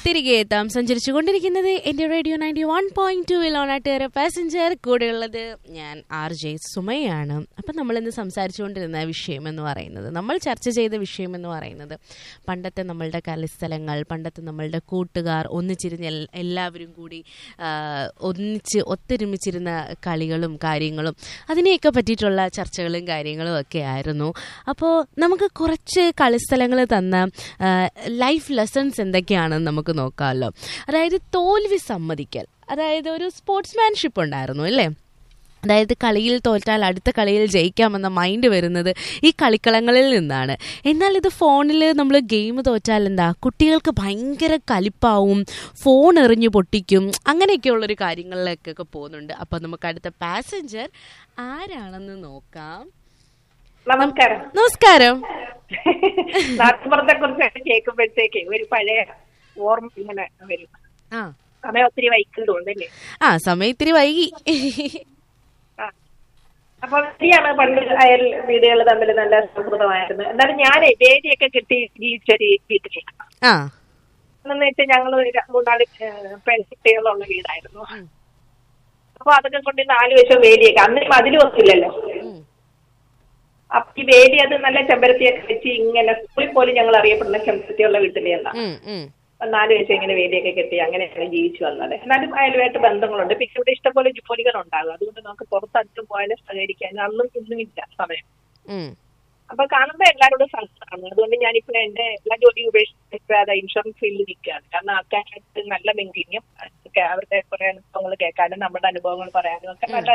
തിരികെ എത്താം സഞ്ചരിച്ചു കൊണ്ടിരിക്കുന്നത് എന്റെ radio ninety one point two Onattukara passenger കൂടെയുള്ളത് ഞാൻ ആർ ജെ സുമയാണ് അപ്പം നമ്മൾ ഇന്ന് സംസാരിച്ചുകൊണ്ടിരുന്ന വിഷയം എന്ന് പറയുന്നത് നമ്മൾ ചർച്ച ചെയ്ത വിഷയം എന്ന് പറയുന്നത് പണ്ടത്തെ നമ്മളുടെ കലിസ്ഥലങ്ങൾ പണ്ടത്തെ നമ്മളുടെ കൂട്ടുകാർ ഒന്നിച്ചിരുന്ന് എൽ- എല്ലാവരും കൂടി ആ, ഒന്നിച്ച് ഒത്തൊരുമിച്ചിരുന്ന കളികളും കാര്യങ്ങളും അതിനെയൊക്കെ പറ്റിയിട്ടുള്ള ചർച്ചകളും കാര്യങ്ങളും ഒക്കെ ആയിരുന്നു അപ്പോൾ നമുക്ക് കുറച്ച് കളിസ്ഥലങ്ങൾ തന്ന ലൈഫ് ലെസൺസ് എന്തൊക്കെയാണെന്ന് നമുക്ക് നോക്കാമല്ലോ അതായത് തോൽവി സമ്മതിക്കൽ അതായത് ഒരു സ്പോർട്സ്മാൻഷിപ്പ് ഉണ്ടായിരുന്നു അല്ലേ അതായത് കളിയിൽ തോറ്റാൽ അടുത്ത കളിയിൽ ജയിക്കാമെന്ന മൈൻഡ് വരുന്നത് ഈ കളിക്കളങ്ങളിൽ നിന്നാണ് എന്നാൽ ഇത് ഫോണിൽ നമ്മൾ ഗെയിം തോറ്റാൽ എന്താ കുട്ടികൾക്ക് ഭയങ്കര കലിപ്പാവും ഫോൺ എറിഞ്ഞു പൊട്ടിക്കും അങ്ങനെയൊക്കെയുള്ളൊരു കാര്യങ്ങളിലേക്കൊക്കെ പോകുന്നുണ്ട് അപ്പോൾ നമുക്ക് അടുത്ത പാസഞ്ചർ ആരാണെന്ന് നോക്കാം നമസ്കാരം നമസ്കാരം നാട്ടുപുറത്തെ കുറിച്ച് കേൾക്കുമ്പോഴത്തേക്ക് ഒരു പഴയ ഓർമ്മ ഇങ്ങനെ വരും ആ സമയം ഒത്തിരി വൈകുന്നുണ്ടല്ലേ ആ സമയം ഇത്തിരി വൈകി ആ അപ്പൊ ശരിയാണ് പണ്ട് അയൽ വീടുകൾ തമ്മിൽ നല്ല സൗഹൃദമായിരുന്നു എന്നാലും ഞാൻ വേദിയൊക്കെ കിട്ടി ജീവിച്ചൊരു വീട്ടിലേക്ക് ആ എന്ന് വെച്ചാൽ ഞങ്ങൾ മൂന്നാല് ഏഹ്, പെൺകുട്ടികളുള്ള വീടായിരുന്നു അപ്പൊ അതൊക്കെ കൊണ്ട് നാല് വശം വേലിയൊക്കെ അന്ന് മതിലൊന്നും ഇല്ലല്ലോ ഉം. അപ്പൊ ഈ വേലി അത് നല്ല ചെമ്പരത്തിയൊക്കെ വെച്ച് ഇങ്ങനെ സ്കൂളിൽ പോലും ഞങ്ങൾ അറിയപ്പെടുന്ന ചെമ്പരത്തിയുള്ള വീട്ടിലെ എന്താ ഉം, ഉം. നാല് വയസ്സ് ഇങ്ങനെ വേലിയൊക്കെ കെട്ടി അങ്ങനെയാണ് ജീവിച്ചു വന്നത് എന്നാലും അയലുമായിട്ട് ബന്ധങ്ങളുണ്ട് പിന്നെ ഇവിടെ ഇഷ്ടംപോലെ ജോലികൾ ഉണ്ടാകും അതുകൊണ്ട് നമുക്ക് പുറത്തടുത്ത് പോയാലും സഹകരിക്കാൻ അന്നും ഇന്നും ഇല്ല സമയം ഉം. അപ്പൊ കാണുമ്പോ എല്ലാവരോടും സഹകരണം അതുകൊണ്ട് ഞാനിപ്പോ എന്റെ എല്ലാ ജോലിയും ഉപേക്ഷിക്കാതെ ഇൻഷുറൻസ് ഫീൽഡിൽ നിൽക്കുകയാണ് കാരണം ആൾക്കാരായിട്ട് നല്ല മെങ്കിങ്ങും അവരുടെ കുറെ അനുഭവങ്ങൾ കേൾക്കാനും നമ്മുടെ അനുഭവങ്ങൾ പറയാനും ഒക്കെ നല്ല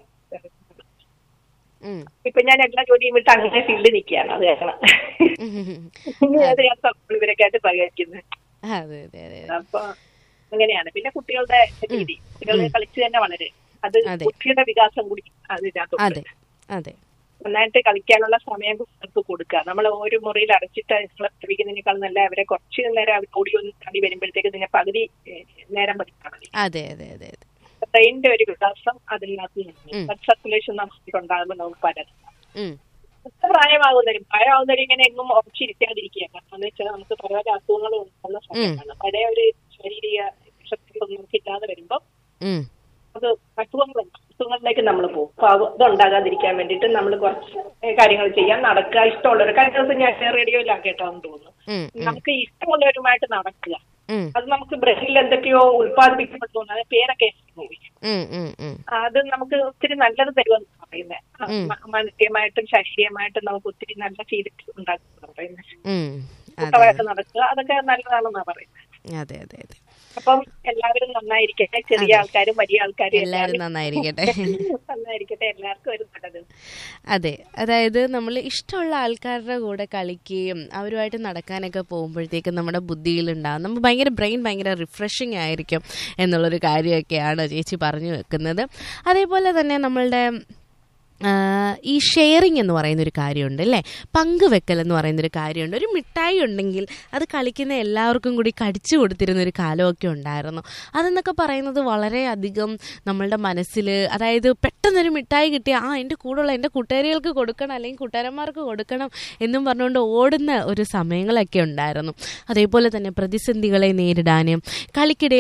ഉം. ഇപ്പൊ ഞാൻ എല്ലാ ജോലിയും വിട്ട് അങ്ങനെ ഫീൽഡിൽ നിൽക്കുകയാണ് അത് കാരണം ഇനി അത് ഞാൻ സ്വന്തം ഇവരൊക്കെ ആയിട്ട് സഹകരിക്കുന്നത് അതെ അതെ അതെ അപ്പൊ അങ്ങനെയാണ് പിന്നെ കുട്ടികളുടെ രീതി കുട്ടികളെ കളിച്ച് തന്നെ വളരെ അത് അതെ. ബുദ്ധിയുടെ വികാസം കൂടി അതിനകത്ത് അതെ അതെ നന്നായിട്ട് കളിക്കാനുള്ള സമയം കുട്ടികൾക്ക് കൊടുക്കുക നമ്മൾ ഒരു മുറിയിൽ അടച്ചിട്ട് നിങ്ങളെ പഠിപ്പിക്കുന്നതിനേക്കാൾ നല്ല അവരെ കുറച്ച് നേരം അവർ ഓടി ഒന്ന് കളി വരുമ്പോഴത്തേക്ക് ഇതിനെ പകുതി ഏഹ്, നേരം പഠിക്കാൻ മതി അതെ അതെ അതെ അതെ ബ്രെയിനിന്റെ ഒരു വികാസം അതിനകത്ത് ഉം. ബ്ലഡ് സർക്കുലേഷൻ നമുക്ക് ഉണ്ടാകുമ്പോൾ നമുക്ക് പലതും ഉം. പ്രായമാകുന്നവരും പ്രായമാകുന്നവരും ഇങ്ങനെ എങ്ങും ഉറച്ചിരിക്കാതിരിക്കുക കാരണം എന്ന് വെച്ചാൽ നമുക്ക് പല പല അസുഖങ്ങൾ ഉള്ള സമയമാണ് പഴയ ഒരു ശാരീരിക ശക്തികളൊന്നും നമുക്ക് ഇല്ലാതെ വരുമ്പോൾ ഉം. അത് അസുഖങ്ങളുണ്ട് അസുഖങ്ങളിലേക്ക് നമ്മൾ പോകും അപ്പൊ അത് ഇതുണ്ടാകാതിരിക്കാൻ വേണ്ടിയിട്ട് നമ്മൾ കുറച്ച് കാര്യങ്ങൾ ചെയ്യാൻ നടക്കുക ഇഷ്ടമുള്ളവർ കഴിഞ്ഞ ദിവസം ഞാൻ റേഡിയോയിലാണ് കേട്ടോന്ന് തോന്നുന്നു ഉം. നമുക്ക് ഇഷ്ടമുള്ളവരുമായിട്ട് നടക്കുക ഉം. അത് നമുക്ക് ബ്രെയിനിൽ എന്തൊക്കെയോ ഉത്പാദിപ്പിക്കപ്പെടുന്നു അത് പേരൊക്കെ പോയി ഉം. ഉം. ഉം. അത് നമുക്ക് ഒത്തിരി നല്ലത് തരുമെന്ന് പറയുന്നത് മാനസികമായിട്ടും ശാരീരികമായിട്ടും നമുക്ക് ഒത്തിരി നല്ല ഫീലിംഗ് ഉണ്ടാക്കും പറയുന്നത് ഉം. അതെ കൂട്ടമായിട്ട് നടക്കുക അതൊക്കെ നല്ലതാണെന്നാ പറയുന്നത് അതെ അതെ അതെ അപ്പം എല്ലാവരും നന്നായിരിക്കട്ടെ ചെറിയ ആൾക്കാരും വലിയ ആൾക്കാരും എല്ലാവരും നന്നായിരിക്കട്ടെ നന്നായിരിക്കട്ടെ എല്ലാവർക്കും ഒരു നല്ലത് അതെ അതായത് നമ്മൾ ഇഷ്ടമുള്ള ആൾക്കാരുടെ കൂടെ കളിക്കുകയും അവരുമായിട്ട് നടക്കാനൊക്കെ പോകുമ്പോഴത്തേക്കും നമ്മുടെ ബുദ്ധിയിലുണ്ടാകും നമുക്ക് ഭയങ്കര ബ്രെയിൻ ഭയങ്കര റിഫ്രഷിങ് ആയിരിക്കും എന്നുള്ളൊരു കാര്യമൊക്കെയാണ് ചേച്ചി പറഞ്ഞു വെക്കുന്നത് അതേപോലെ തന്നെ നമ്മളുടെ ആ, ഈ ഷെയറിങ് എന്ന് പറയുന്ന ഒരു കാര്യമുണ്ട് അല്ലേ പങ്കുവെക്കൽ എന്ന് പറയുന്ന ഒരു കാര്യമുണ്ട് ഒരു മിഠായി ഉണ്ടെങ്കിൽ അത് കളിക്കുന്ന എല്ലാവർക്കും കൂടി കടിച്ചു കൊടുത്തിരുന്ന ഒരു കാലമൊക്കെ ഉണ്ടായിരുന്നു അതെന്നൊക്കെ പറയുന്നത് വളരെയധികം നമ്മളുടെ മനസ്സിൽ അതായത് പെട്ടെന്നൊരു മിഠായി കിട്ടിയ ആ എൻ്റെ കൂടെയുള്ള എൻ്റെ കൂട്ടുകാരികൾക്ക് കൊടുക്കണം അല്ലെങ്കിൽ കൂട്ടുകാരന്മാർക്ക് കൊടുക്കണം എന്നും പറഞ്ഞുകൊണ്ട് ഓടുന്ന ഒരു സമയങ്ങളൊക്കെ ഉണ്ടായിരുന്നു അതേപോലെ തന്നെ പ്രതിസന്ധികളെ നേരിടാനും കളിക്കിടെ